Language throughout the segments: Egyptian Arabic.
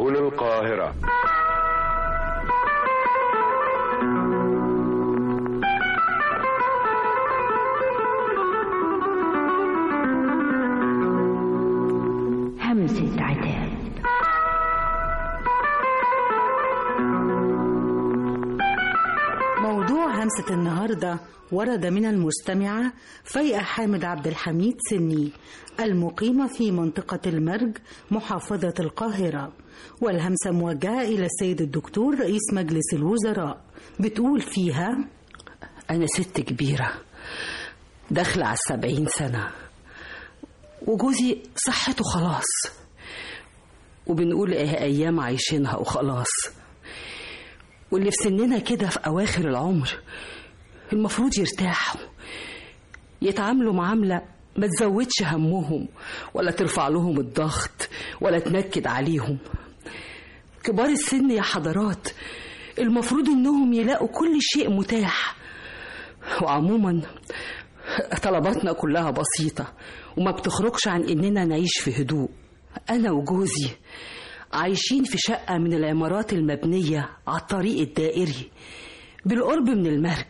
سبل القاهرة همسة عتاب موضوع همسة النهاردة ورد من المستمعة فيئة حامد عبد الحميد سني المقيمة في منطقة المرج محافظة القاهرة والهمسة موجهة إلى السيد الدكتور رئيس مجلس الوزراء بتقول فيها أنا ست كبيرة داخلة على السبعين سنة وجوزي صحته خلاص وبنقول ايه أيام عايشينها وخلاص واللي في سننا كده في أواخر العمر المفروض يرتاحوا يتعاملوا معاملة ما تزودش همهم ولا ترفع لهم الضغط ولا تنكد عليهم كبار السن يا حضرات المفروض انهم يلاقوا كل شيء متاح وعموما طلباتنا كلها بسيطة وما بتخرجش عن اننا نعيش في هدوء انا وجوزي عايشين في شقة من العمارات المبنية على الطريق الدائري بالقرب من المرج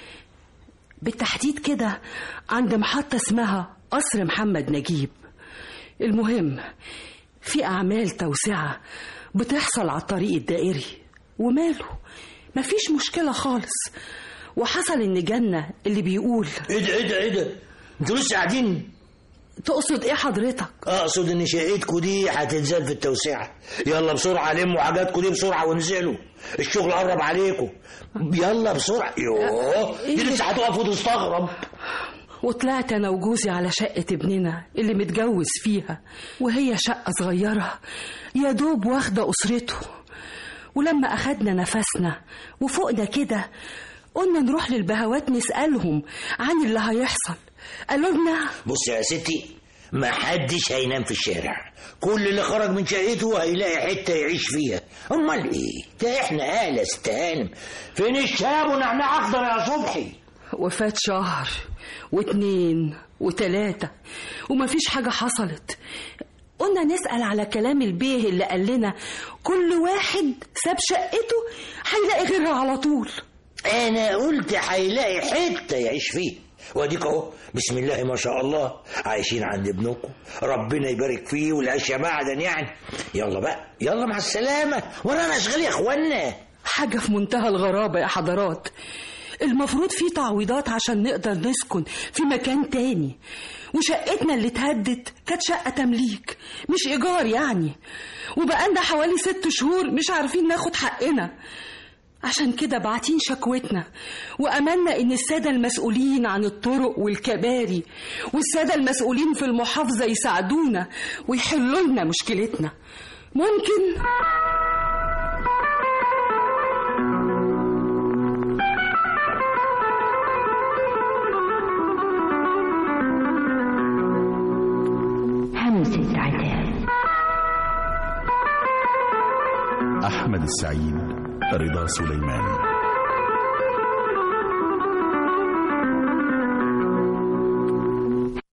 بالتحديد كده عند محطة اسمها قصر محمد نجيب المهم في أعمال توسعة بتحصل على الطريق الدائري وماله مفيش مشكلة خالص وحصل إن جنة اللي بيقول ايه ده ايه ده ايه ده انتوا لسه قاعدين تقصد إيه حضرتك؟ اقصد ان شقتكوا دي هتنزل في التوسعه يلا بسرعه لموا حاجاتكوا دي بسرعه وانزلوا الشغل قرب عليكم يلا بسرعه يوه دي لسه هتقف وتستغرب وطلعت أنا وجوزي على شقة ابننا اللي متجوز فيها وهي شقة صغيرة يا دوب واخدة أسرته ولما أخدنا نفسنا وفوقنا كده قلنا نروح للبهوات نسألهم عن اللي هيحصل قالوا لنا بص يا ستي ما حدش هينام في الشارع كل اللي خرج من شقته هيلاقي حته يعيش فيها امال ايه ده احنا اهل استهانم فين الشاب ونعناع اخضر يا صبحي وفات شهر واتنين وتلاتة ومفيش حاجة حصلت قلنا نسأل على كلام البيه اللي قال لنا كل واحد ساب شقته هيلاقي غيرها على طول انا قلت هيلاقي حته يعيش فيها واديك اهو بسم الله ما شاء الله عايشين عند ابنكم ربنا يبارك فيه والعيش معدن يعني يلا بقى يلا مع السلامه ورانا اشغال يا اخوانا حاجة في منتهى الغرابة يا حضرات المفروض في تعويضات عشان نقدر نسكن في مكان تاني وشقتنا اللي اتهدت كانت شقة تمليك مش إيجار يعني وبقالنا حوالي ست شهور مش عارفين ناخد حقنا عشان كده باعتين شكوتنا وأملنا إن السادة المسؤولين عن الطرق والكباري والسادة المسؤولين في المحافظة يساعدونا ويحلوا لنا مشكلتنا ممكن همسة عتاب أحمد السعيد رضا سليمان